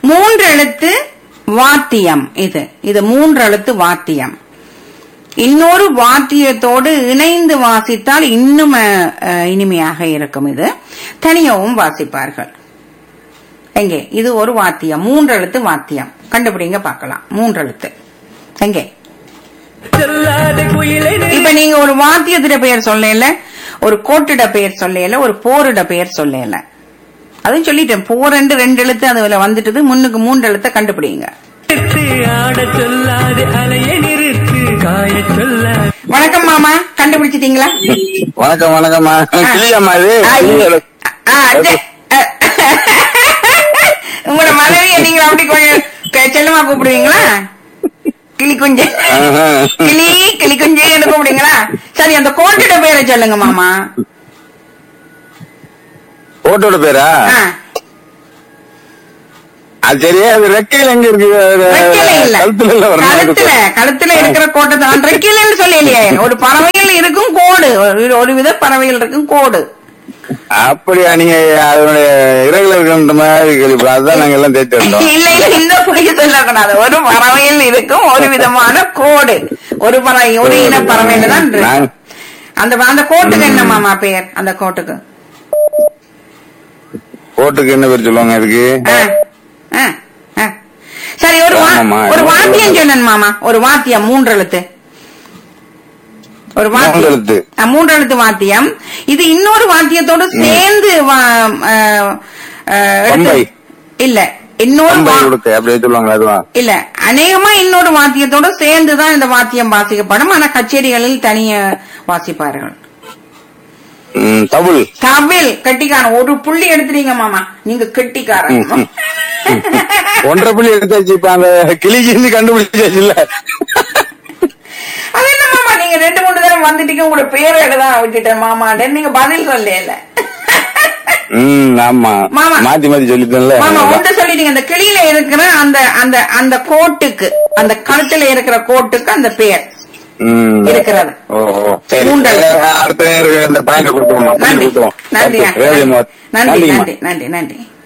மூன்று எழுத்து வாத்தியம் இது இது மூன்று எழுத்து வாத்தியம் இன்னொரு வாத்தியத்தோடு இணைந்து வாசித்தால் இன்னும் அஹ், அஹ், இனிமையாக இருக்கும் இது தனியாவும் வாசிப்பார்கள் எங்கே இது ஒரு வாத்தியம் மூன்று எழுத்து வாத்தியம் கண்டுபிடிங்க பார்க்கலாம் மூன்று எழுத்து எங்கே சொல்லாத குயிலை இப்ப நீங்க ஒரு வாத்தியத்திட பெயர் சொல்லல ஒரு கோட்டிட பெயர் சொல்லல ஒரு போரிட பெயர் சொல்லல அதுவும் சொல்லிட்டேன் போர் ரெண்டு ரெண்டு எழுத்து அதுல வந்துட்டது முன்னுக்கு மூன்று எழுத்தை கண்டுபிடிங்க நிறுத்து ஆட சொல்லாது அலைய நிறுத்து காய சொல்லாது வணக்கம் மாமா கண்டுபிடிச்சிட்டீங்களா வணக்கம் வணக்கம்மா கிளியம்மா இது ஆ, கிளியல. ஆ, அது, அஹ், உங்களோட மனைவியை நீங்க அப்படி கொஞ்சம் க- செல்லமா கூப்பிடுவீங்களா கிளி குஞ்சு ஆஹா. கிளி கிளி குஞ்சு கூப்பிடுங்களா சரி அந்த கோட்டிட பேரை சொல்லுங்க மாமா ஓட்டோட பேரா ஆ, அது சரியா அது ரெக்கையில எங்க இருக்கு அது ரெக்கையில இல்ல கழுத்துல இல்ல வரணும். கழுத்துல கழுத்துல இருக்கிற கோட்டை தான் ரெக்கையிலன்னு சொல்லலையே ஒரு பறவைகள் இருக்கும் கோடு ஒரு ஒரு வித பறவைகள் இருக்கும் கோடு அப்படியா நீங்க அதனுடைய இறகுல இருக்கின்ற மாதிரி கேள்வி அதுதான் நாங்க எல்லாம் தேய்ச்சி வந்தோம் இல்ல இல்ல இந்த புரிய சொல்லக்கூடாது ஒரு பறவையில் இருக்கும் ஒரு விதமான கோடு ஒரு பறவை ஒரு இன பறவையில தான் இருக்கு. நான்- அந்த அந்த கோட்டுக்கு என்ன மாமா பேர் அந்த கோட்டுக்கு ஓட்டுக்கு என்ன பேர் சொல்லுவாங்க அதுக்கு ஆ, ஆ, ஆ. சரி ஒரு வா- ஆமாம்மா. ஒரு வாத்தியம் சொன்னேன் மாமா ஒரு வாத்தியம் மூன்று எழுத்து ஒரு மூன்று வாத்தியம் எழுத்து. ஆ, மூன்று எழுத்து வாத்தியம் இது இன்னொரு வாத்தியத்தோட சேர்ந்து வா- ஆ, ஆ, எடுத்து- பம்பை. இல்ல இன்னொரு பம்பை வா- கொடுத்து அப்படியே சொல்லுவாங்க அதுவா இல்ல அநேகமா இன்னொரு வாத்தியத்தோட சேர்ந்துதான் இந்த வாத்தியம் வாசிக்கப்படும் ஆனா கச்சேரிகளில் தனிய வாசிப்பார்கள் ம், தபுல் தவில் கட்டிக்காரன் ஒரு புள்ளி எடுத்துறீங்க மாமா நீங்க கெட்டிக்காரன் ம், ம். ஒன்றரை புள்ளி எடுத்தாச்சு இப்ப அந்த கிளிக்கு இருந்து கண்டுபிடிச்சாச்சு இல்ல அது என்ன மாமா நீங்க ரெண்டு மூணு தடவை வந்துட்டீங்க உங்களோட பேரை எழுத விட்டுட்டேன் மாமாண்ட நீங்க பதில் சொல்லல ம் ஆமா மாமா. மாத்தி மாத்தி சொல்லிட்டேன்ல மாமா ஒன்று சொல்லிட்டீங்க அந்த கிளியில இருக்கிற அந்த அந்த அந்த கோட்டுக்கு அந்த கழுத்துல இருக்கிற கோட்டுக்கு அந்த பேர் ம். இருக்கிறது ஓ ஓ சரி மூன்றல். அடுத்த நேரம் இந்த பாயிண்ட் கொடுத்துருவோம் நன்றி கொடுத்துருவோம் நன்றி Okay, very much. நன்றி நன்றிம்மா. நன்றி நன்றி நன்றி